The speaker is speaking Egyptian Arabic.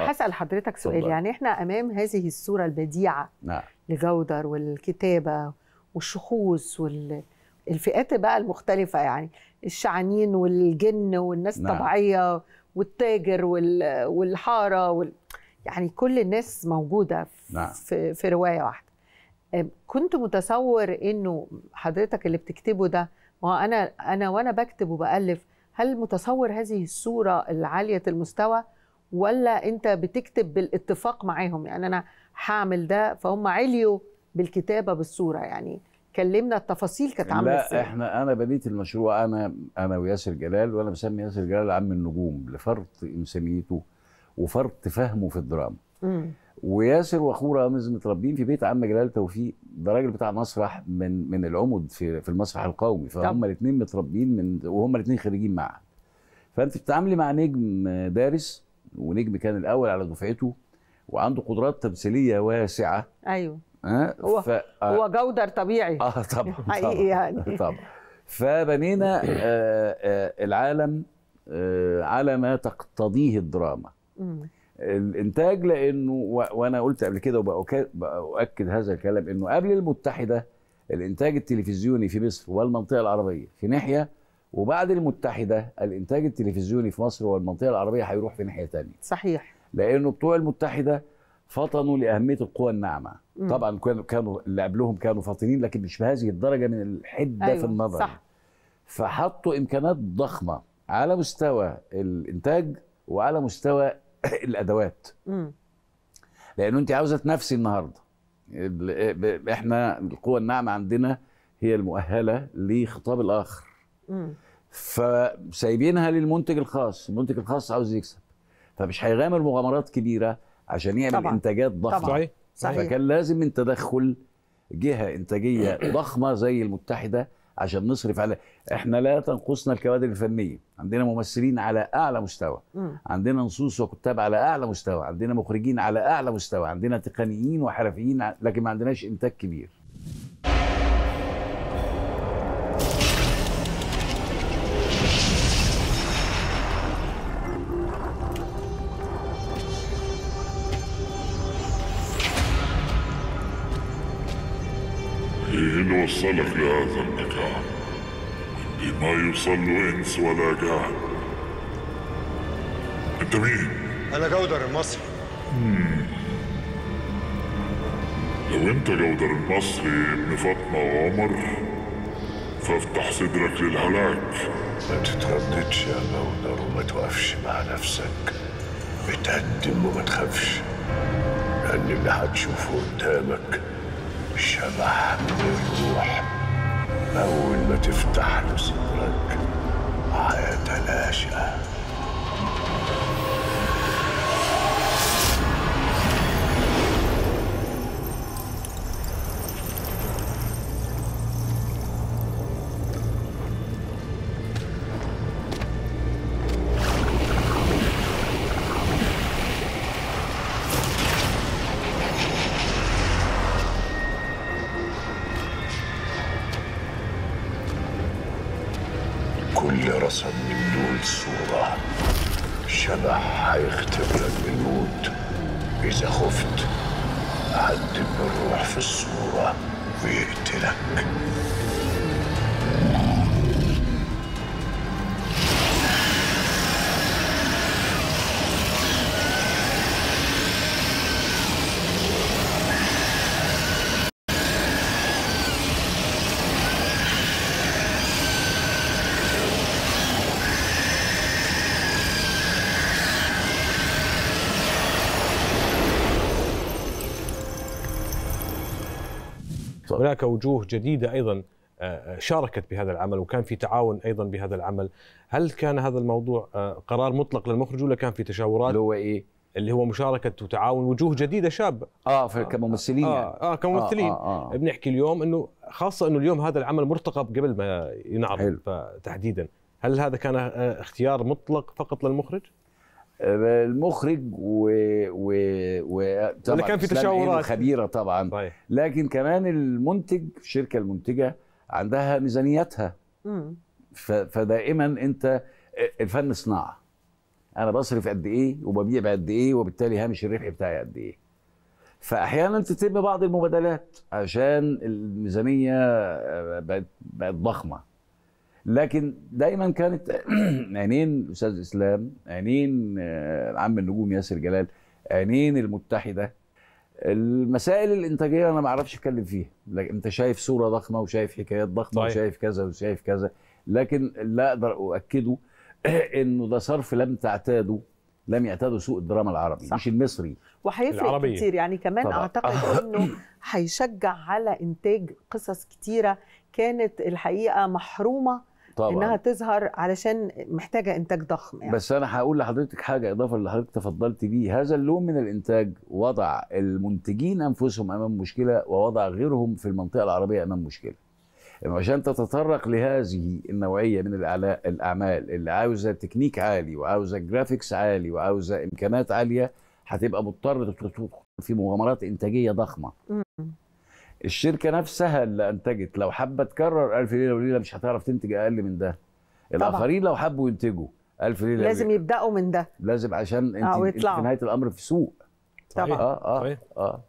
انا هسال حضرتك سؤال اتفضل. يعني احنا امام هذه الصوره البديعه نعم لجودر والكتابه والشخوص والفئات بقى المختلفه يعني الشعانين والجن والناس نعم. الطبيعيه والتاجر وال- والحاره وال... يعني كل الناس موجوده في, نعم. في, في روايه واحده أم، كنت متصور انه حضرتك اللي بتكتبه ده ما هو انا انا وانا بكتب وبالف هل متصور هذه الصوره العاليه المستوى ولا انت بتكتب بالاتفاق معاهم يعني انا هعمل ده فهم عليوا بالكتابه بالصوره يعني كلمنا التفاصيل كانت عامله لا ازاي احنا انا بديت المشروع انا انا وياسر جلال وانا بسمي ياسر جلال عم النجوم لفرط انسانيته وفرط فهمه في الدراما مم. وياسر واخوه رامز متربيين في بيت عم جلال توفيق ده راجل بتاع مسرح من من العمد في في المسرح القومي فهم طبعا. الاثنين متربيين من وهم الاثنين خريجين معا فانت بتتعاملي مع نجم دارس ونجم كان الاول على دفعته وعنده قدرات تمثيليه واسعه ايوه ها هو- ف... هو جودر طبيعي اه طبعا حقيقي طبعا يعني. طبعا فبنينا آه، آه، العالم آه، على ما تقتضيه الدراما مم. الانتاج لانه و- وانا قلت قبل كده وبأكد باؤكد هذا الكلام انه قبل المتحده الانتاج التلفزيوني في مصر والمنطقه العربيه في ناحيه وبعد المتحده الانتاج التلفزيوني في مصر والمنطقه العربيه هيروح في ناحيه ثانيه صحيح لانه بتوع المتحده فطنوا لاهميه القوى الناعمه مم. طبعا كانوا كانوا اللي قبلهم كانوا فاطنين لكن مش بهذه الدرجه من الحده أيوة، في النظر صح. فحطوا امكانات ضخمه على مستوى الانتاج وعلى مستوى الادوات مم. لانه انت عاوزه تنافسي النهارده ال- ب- احنا القوى الناعمه عندنا هي المؤهله لخطاب الاخر مم. فسايبينها للمنتج الخاص المنتج الخاص عاوز يكسب فمش هيغامر مغامرات كبيره عشان يعمل طبعاً. انتاجات ضخمه طبعاً. صحيح صحيح فكان لازم من تدخل جهه انتاجيه ضخمه زي المتحده عشان نصرف على احنا لا تنقصنا الكوادر الفنيه عندنا ممثلين على اعلى مستوى مم. عندنا نصوص وكتاب على اعلى مستوى عندنا مخرجين على اعلى مستوى عندنا تقنيين وحرفيين ع- لكن ما عندناش انتاج كبير ايه اللي وصلك لهذا المكان اللي ما يوصل له انس ولا جان انت مين انا جودر المصري لو انت جودر المصري ابن فاطمة وعمر فافتح صدرك للهلاك ما تترددش يا جودر وما توقفش مع نفسك اتقدم وما تخافش لأن اللي هتشوفه قدامك شبح من الروح أول ما تفتح له صدرك هيتلاشى كل رسم من دول صورة شبح هيختبرك بالموت إذا خفت عدل الروح في الصورة ويقتلك هناك وجوه جديده ايضا آه، شاركت بهذا العمل وكان في تعاون ايضا بهذا العمل هل كان هذا الموضوع آه، قرار مطلق للمخرج ولا كان في تشاورات اللي هو ايه اللي هو مشاركه وتعاون وجوه جديده شابه اه في كممثلين يعني اه, آه كممثلين آه آه آه. بنحكي اليوم انه خاصه انه اليوم هذا العمل مرتقب قبل ما ينعرض حلو. فتحديدا هل هذا كان آه، اختيار مطلق فقط للمخرج؟ آه، المخرج و و و طبعا كان في إسلام تشاورات؟ عيد خبيره طبعا صحيح لكن كمان المنتج الشركه المنتجه عندها ميزانيتها مم. ف- فدائما انت الفن صناعه انا بصرف قد ايه وببيع بقد ايه وبالتالي هامش الربح بتاعي قد ايه فاحيانا تتم بعض المبادلات عشان الميزانيه آه، بقت بقت ضخمه لكن دايما كانت عينين الاستاذ اسلام عينين آه، عم النجوم ياسر جلال عينين المتحده المسائل الانتاجيه انا ما اعرفش اتكلم فيها لكن انت شايف صوره ضخمه وشايف حكايات ضخمه صحيح. وشايف كذا وشايف كذا لكن لا اقدر اؤكده انه ده صرف لم تعتاده لم يعتاده سوق الدراما العربي صح. مش المصري وهيفرق العربية. كتير يعني كمان طبعاً. اعتقد انه هيشجع على انتاج قصص كتيره كانت الحقيقه محرومه طبعا انها تظهر علشان محتاجه انتاج ضخم يعني بس انا هقول لحضرتك حاجه اضافه اللي حضرتك تفضلت بيه هذا اللون من الانتاج وضع المنتجين انفسهم امام مشكله ووضع غيرهم في المنطقه العربيه امام مشكله إنه عشان تتطرق لهذه النوعيه من الأعلا- الاعمال اللي عاوزه تكنيك عالي وعاوزه جرافيكس عالي وعاوزه امكانات عاليه هتبقى مضطر تدخل في مغامرات انتاجيه ضخمه مم. الشركه نفسها اللي انتجت لو حابه تكرر الف ليله وليله مش هتعرف تنتج اقل من ده الاخرين لو حبوا ينتجوا الف ليله لازم وليلة. يبداوا من ده لازم عشان انت, آه، انت ويطلعوا. في نهايه الامر في سوق طبعا. اه اه صحيح. اه